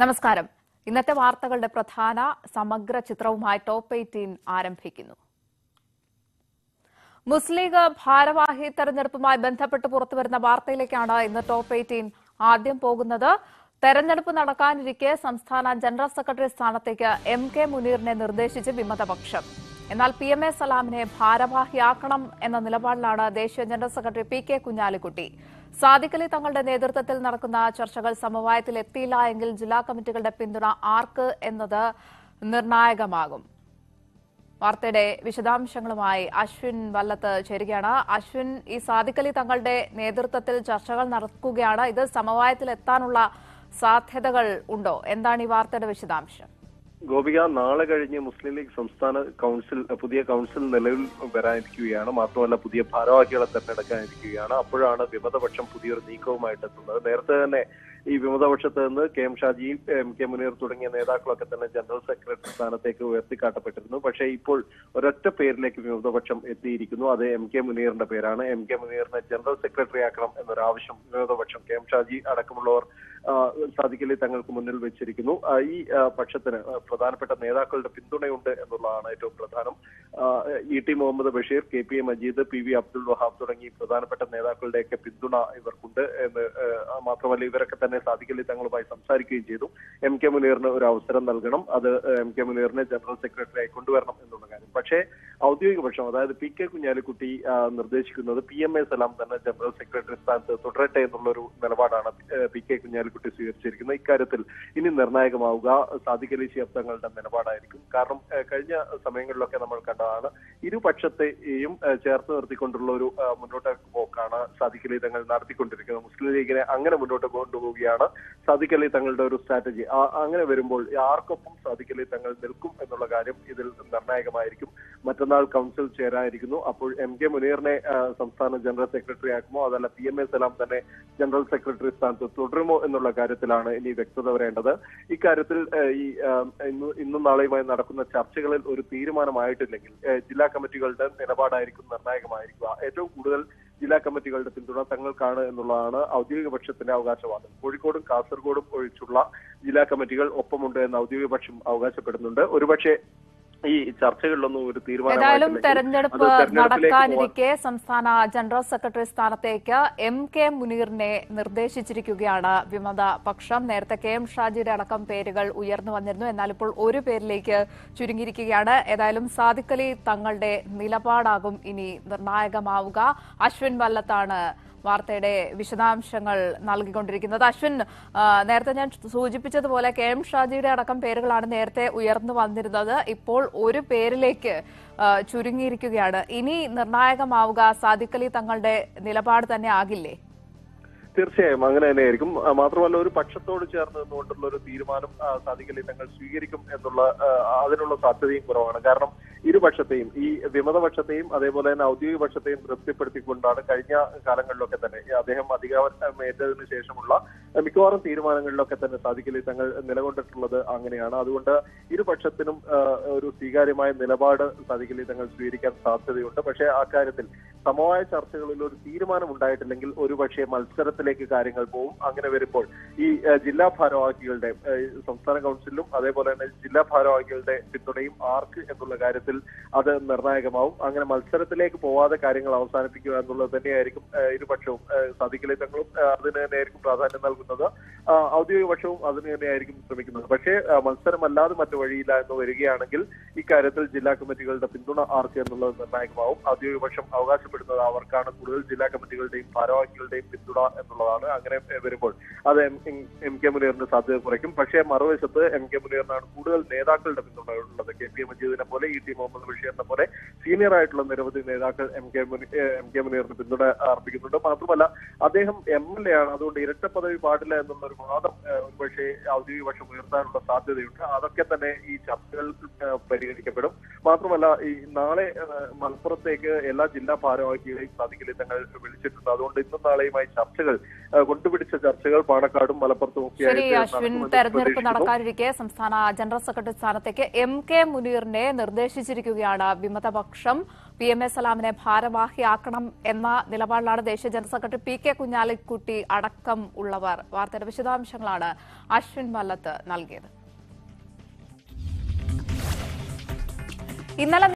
നമസ്കാരം ഇന്നത്തെ വാർത്തകളുടെ പ്രധാന സമഗ്ര ചിത്രവുമായി ടോപ്പ് എയ്റ്റീൻ ആരംഭിക്കുന്നു മുസ്ലിം ലീഗ് ഭാരവാഹി തെരഞ്ഞെടുപ്പുമായി ബന്ധപ്പെട്ട് പുറത്തുവരുന്ന വാർത്തയിലേക്കാണ് ഇന്ന് ടോപ്പ് എയ്റ്റീൻ ആദ്യം പോകുന്നത് തെരഞ്ഞെടുപ്പ് നടക്കാനിരിക്കെ സംസ്ഥാന ജനറൽ സെക്രട്ടറി സ്ഥാനത്തേക്ക് എം കെ മുനീറിനെ നിർദ്ദേശിച്ച് വിമതപക്ഷം എന്നാൽ പി എം എ സലാമിനെ ഭാരവാഹിയാക്കണം എന്ന നിലപാടിലാണ് ദേശീയ general secretary P K Kunhalikutty Sadiqali തങ്ങളുടെ നേതൃത്വത്തിൽ നടക്കുന്ന ചർച്ചകൾ സമവായത്തിൽ എത്തിയില്ല എങ്കിൽ ജില്ലാ കമ്മിറ്റികളുടെ പിന്തുണ ആർക്ക് എന്നത് നിർണായകമാകും വാർത്തയുടെ വിശദാംശങ്ങളുമായി അശ്വിൻ വല്ലത്ത് ചേരുകയാണ് അശ്വിൻ ഈ സാദിഖലി തങ്ങളുടെ നേതൃത്വത്തിൽ ചർച്ചകൾ നടക്കുകയാണ് ഇത് സമവായത്തിൽ എത്താനുള്ള സാധ്യതകൾ ഉണ്ടോ എന്താണ് ഈ വാർത്തയുടെ വിശദാംശം ഗോപിക നാളെ കഴിഞ്ഞ് മുസ്ലിം ലീഗ് സംസ്ഥാന കൗൺസിൽ പുതിയ കൗൺസിൽ നിലവിൽ വരാനിരിക്കുകയാണ് മാത്രമല്ല പുതിയ ഭാരവാഹികളെ തെരഞ്ഞെടുക്കാനിരിക്കുകയാണ് അപ്പോഴാണ് വിമതപക്ഷം പുതിയൊരു നീക്കവുമായിട്ട് എത്തുന്നത് നേരത്തെ തന്നെ ഈ വിമതപക്ഷത്ത് നിന്ന് K M Shaji M K Muneer തുടങ്ങിയ നേതാക്കളൊക്കെ തന്നെ ജനറൽ സെക്രട്ടറി സ്ഥാനത്തേക്ക് ഉയർത്തിക്കാട്ടപ്പെട്ടിരുന്നു പക്ഷേ ഇപ്പോൾ ഒരൊറ്റ പേരിലേക്ക് വിമതപക്ഷം എത്തിയിരിക്കുന്നു അത് എം കെ മുനീറിന്റെ പേരാണ് എം കെ മുനീറിനെ ജനറൽ സെക്രട്ടറി ആക്കണം എന്നൊരാവശ്യം വിമതപക്ഷം കെ എം ഷാജി അടക്കമുള്ളവർ ആ, സാദിഖലി തങ്ങൾക്ക് മുന്നിൽ വെച്ചിരിക്കുന്നു ആ, ഈ ആ, പക്ഷത്തിന് ആ, പ്രധാനപ്പെട്ട നേതാക്കളുടെ പിന്തുണയുണ്ട് എന്നുള്ളതാണ് ഏറ്റവും പ്രധാനം ആ, E T Muhammad Basheer K P A Majeed P V Abdul Wahab തുടങ്ങി പ്രധാനപ്പെട്ട നേതാക്കളുടെയൊക്കെ പിന്തുണ ഇവർക്കുണ്ട് എന്ന് ആ, മാത്രമല്ല ഇവരൊക്കെ തന്നെ സാദിഖലി തങ്ങളുമായി സംസാരിക്കുകയും ചെയ്തു എം കെ മുനീറിന് ഒരു അവസരം നൽകണം അത് എം കെ മുനീറിനെ ജനറൽ സെക്രട്ടറി ആയി കൊണ്ടുവരണം എന്നുള്ള കാര്യം പക്ഷേ ഔദ്യോഗിക പക്ഷം അതായത് പി കെ കുഞ്ഞാലിക്കുട്ടി ആ, നിർദ്ദേശിക്കുന്നത് പി എം എ സലാം തന്നെ ജനറൽ സെക്രട്ടറി സ്ഥാനത്ത് തുടരട്ടെ എന്നുള്ളൊരു നിലപാടാണ് ഏഹ്, പി കെ കുഞ്ഞാലിക്കുട്ടി സ്വീകരിച്ചിരിക്കുന്നത് ഇക്കാര്യത്തിൽ ഇനി നിർണായകമാവുക സാദിഖ് അലി ശിഹാബ് തങ്ങളുടെ നിലപാടായിരിക്കും കാരണം ഏഹ്, കഴിഞ്ഞ സമയങ്ങളിലൊക്കെ നമ്മൾ കണ്ടതാണ് ഇരുപക്ഷത്തെയും ഏഹ്, ചേർത്ത് നിർത്തിക്കൊണ്ടുള്ള ഒരു ഏഹ്, മുന്നോട്ട് പോക്കാണ് സാദിഖ് അലി തങ്ങൾ നടത്തിക്കൊണ്ടിരിക്കുന്നത് മുസ്ലിം ലീഗിനെ അങ്ങനെ മുന്നോട്ട് കൊണ്ടുപോവുകയാണ് സാദിഖ് അലി തങ്ങളുടെ ഒരു സ്ട്രാറ്റജി അങ്ങനെ വരുമ്പോൾ ആർക്കൊപ്പം സാദിഖ് അലി തങ്ങൾ നിൽക്കും എന്നുള്ള കാര്യം ഇതിൽ നിർണായകമായിരിക്കും മറ്റന്നാൾ കൗൺസിൽ ചേരാനിരിക്കുന്നു അപ്പോൾ എം കെ മുനീറിനെ ആ, സംസ്ഥാന ജനറൽ സെക്രട്ടറി ആക്കുമോ അതല്ല പി എം എ സലാം തന്നെ ജനറൽ സെക്രട്ടറി സ്ഥാനത്ത് തുടരുമോ എന്നുള്ള കാര്യത്തിലാണ് ഇനി വ്യക്തത വരേണ്ടത് ഇക്കാര്യത്തിൽ ആ, ഈ ആ, ഇന്ന് ഇന്നും നാളെയുമായി നടക്കുന്ന ചർച്ചകളിൽ ഒരു തീരുമാനമായിട്ടില്ലെങ്കിൽ ആ, ജില്ലാ കമ്മിറ്റികളുടെ നിലപാടായിരിക്കും നിർണായകമായിരിക്കുക ഏറ്റവും കൂടുതൽ ജില്ലാ കമ്മിറ്റികളുടെ പിന്തുണ തങ്ങൾക്കാണ് എന്നുള്ളതാണ് ഔദ്യോഗിക പക്ഷത്തിന്റെ അവകാശവാദം കോഴിക്കോടും കാസർഗോഡും ഒഴിച്ചുള്ള ജില്ലാ കമ്മിറ്റികൾ ഒപ്പമുണ്ട് എന്ന് ഔദ്യോഗിക പക്ഷം അവകാശപ്പെടുന്നുണ്ട് ഒരുപക്ഷെ ഈ ചർച്ചകളിലൊന്നും ഒരു ഏതായാലും തീരുമാനമായിട്ടില്ലെങ്കിൽ തെരഞ്ഞെടുപ്പ് അത് തെരഞ്ഞെടുപ്പിലേക്ക് നടക്കാനിരിക്കെ സംസ്ഥാന ജനറൽ സെക്രട്ടറി സ്ഥാനത്തേക്ക് എം കെ മുനീറിനെ നിർദ്ദേശിച്ചിരിക്കുകയാണ് വിമത പക്ഷം നേരത്തെ കെ എം ഷാജിയുടെ അടക്കം പേരുകൾ ഉയർന്നു വന്നിരുന്നു എന്നാൽ ഇപ്പോൾ ഒരു പേരിലേക്ക് ചുരുങ്ങിയിരിക്കുകയാണ് ഏതായാലും സാദിഖ് അലി തങ്ങളുടെ നിലപാടാകും ഇനി നിർണായകമാവുക അശ്വിൻ വല്ലത്താണ് വാർത്തയുടെ വിശദാംശങ്ങൾ നൽകിക്കൊണ്ടിരിക്കുന്നത് അശ്വിൻ ആ, നേരത്തെ ഞാൻ സൂചിപ്പിച്ചതുപോലെ കെ എം ഷാജിയുടെ അടക്കം പേരുകളാണ് നേരത്തെ ഉയർന്നു വന്നിരുന്നത് ഇപ്പോൾ ഒരു പേരിലേക്ക് ആ, ചുരുങ്ങിയിരിക്കുകയാണ് ഇനി നിർണായകമാവുക സാദിഖ് അലി തങ്ങളുടെ നിലപാട് തന്നെ ആകില്ലേ തീർച്ചയായും അങ്ങനെ തന്നെയായിരിക്കും ആ, മാത്രമല്ല ഒരു പക്ഷത്തോട് ചേർന്ന് നിന്നുകൊണ്ടുള്ള ഒരു തീരുമാനം ആ, സാദിഖ് അലി തങ്ങൾ സ്വീകരിക്കും എന്നുള്ള ആ, അതിനുള്ള സാധ്യതയും കുറവാണ് കാരണം ഇരുപക്ഷത്തെയും ഈ വിമതപക്ഷത്തെയും അതേപോലെ തന്നെ ഔദ്യോഗിക പക്ഷത്തെയും തൃപ്തിപ്പെടുത്തിക്കൊണ്ടാണ് കഴിഞ്ഞ കാലങ്ങളിലൊക്കെ തന്നെ ഈ അദ്ദേഹം അധികാരം ഏറ്റതിനു ശേഷമുള്ള മിക്കവാറും തീരുമാനങ്ങളിലൊക്കെ തന്നെ സാദിഖ് അലി തങ്ങൾ നിലകൊണ്ടിട്ടുള്ളത് അങ്ങനെയാണ് അതുകൊണ്ട് ഇരുപക്ഷത്തിനും ആ, ഒരു സ്വീകാര്യമായ നിലപാട് സാദിഖ് അലി തങ്ങൾ സ്വീകരിക്കാൻ സാധ്യതയുണ്ട് പക്ഷേ ആ കാര്യത്തിൽ സമവായ ചർച്ചകളിൽ ഒരു തീരുമാനം ഉണ്ടായിട്ടില്ലെങ്കിൽ ഒരുപക്ഷെ മത്സരത്തിലേക്ക് കാര്യങ്ങൾ പോകും അങ്ങനെ വരുമ്പോൾ ഈ ഏഹ്, ജില്ലാ ഭാരവാഹികളുടെ ഏഹ്, സംസ്ഥാന കൗൺസിലും അതേപോലെ തന്നെ ജില്ലാ ഭാരവാഹികളുടെ പിന്തുണയും ആർക്ക് എന്നുള്ള കാര്യത്തിൽ അത് നിർണായകമാവും അങ്ങനെ മത്സരത്തിലേക്ക് പോവാതെ കാര്യങ്ങൾ അവസാനിപ്പിക്കുക എന്നുള്ളത് തന്നെയായിരിക്കും ഏഹ്, ഇരുപക്ഷവും ഏഹ്, സാദിഖ് അലി തങ്ങളും ഏഹ്, അതിന് തന്നെയായിരിക്കും പ്രാധാന്യം നൽകുന്നത് ആ, ഔദ്യോഗിക പക്ഷവും അതിന് തന്നെയായിരിക്കും ശ്രമിക്കുന്നത് പക്ഷേ ആ, മത്സരമല്ലാതെ മറ്റു വഴിയില്ല എന്ന് വരികയാണെങ്കിൽ ഇക്കാര്യത്തിൽ ജില്ലാ കമ്മിറ്റികളുടെ പിന്തുണ ആർക്ക് എന്നുള്ളത് നിർണായകമാവും ഔദ്യോഗിക പക്ഷം അവകാശപ്പെടുന്നത് അവർക്കാണ് കൂടുതൽ ജില്ലാ കമ്മിറ്റികളുടെയും ഭാരവാഹികളുടെയും പിന്തുണ എന്നുള്ളതാണ് അങ്ങനെ ഏഹ്, വരുമ്പോൾ അത് എം എം കെ മുനീറിന് സാധ്യത കുറയ്ക്കും പക്ഷേ മറുവശത്ത് എം കെ മുനീറിനാണ് കൂടുതൽ നേതാക്കളുടെ പിന്തുണ ഉള്ളത് കെ പി മജീദിനെ പോലെ ഇ ടി മുഹമ്മദ് ബഷീറിനെ പോലെ സീനിയർ ആയിട്ടുള്ള നിരവധി നേതാക്കൾ എം കെ മുനി ഏഹ്, എം കെ മുനീറിന് പിന്തുണ അർപ്പിക്കുന്നുണ്ട് മാത്രമല്ല അദ്ദേഹം എം എൽ എ ആണ് അതുകൊണ്ട് ഇരട്ട പദവി പാടില്ല എന്നുള്ള ഒരു വാദം ഏഹ്, ഒരുപക്ഷെ ഔദ്യോഗിക പക്ഷം ഉയർത്താനുള്ള സാധ്യതയുണ്ട് അതൊക്കെ തന്നെ ഈ ചർച്ചകൾ ഏഹ്, പരിഗണിക്കപ്പെടും മാത്രമല്ല ഈ നാളെ ഏഹ്, മലപ്പുറത്തേക്ക് എല്ലാ ജില്ലാ ഭാരവാഹികളെയും സാധിക്കില്ല തങ്ങൾ വിളിച്ചിട്ടുണ്ട് അതുകൊണ്ട് ഇന്നും നാളെയുമായി ചർച്ചകൾ ഏഹ്, കൊണ്ടുപിടിച്ച ചർച്ചകൾ പാണക്കാടും മലപ്പുറത്തും ഒക്കെ ശരി ആയിട്ട് അശ്വിൻ നടക്കുമെന്ന് തെരഞ്ഞെടുപ്പ് പ്രതീക്ഷിക്കുന്നു. നടക്കാനിരിക്കെ സംസ്ഥാന ജനറൽ സെക്രട്ടറി സ്ഥാനത്തേക്ക് എം കെ മുനീറിനെ നിർദ്ദേശിച്ചിരിക്കുകയാണ് വിമതപക്ഷം പി എം എ സലാമിനെ ഭാരവാഹിയാക്കണം എന്ന നിലപാടിലാണ് ദേശീയ general secretary P K Kunhalikutty അടക്കം ഉള്ളവർ വാർത്തയുടെ വിശദാംശങ്ങളാണ് അശ്വിൻ മല്ലത്ത് നൽകിയത് ഇന്നലെ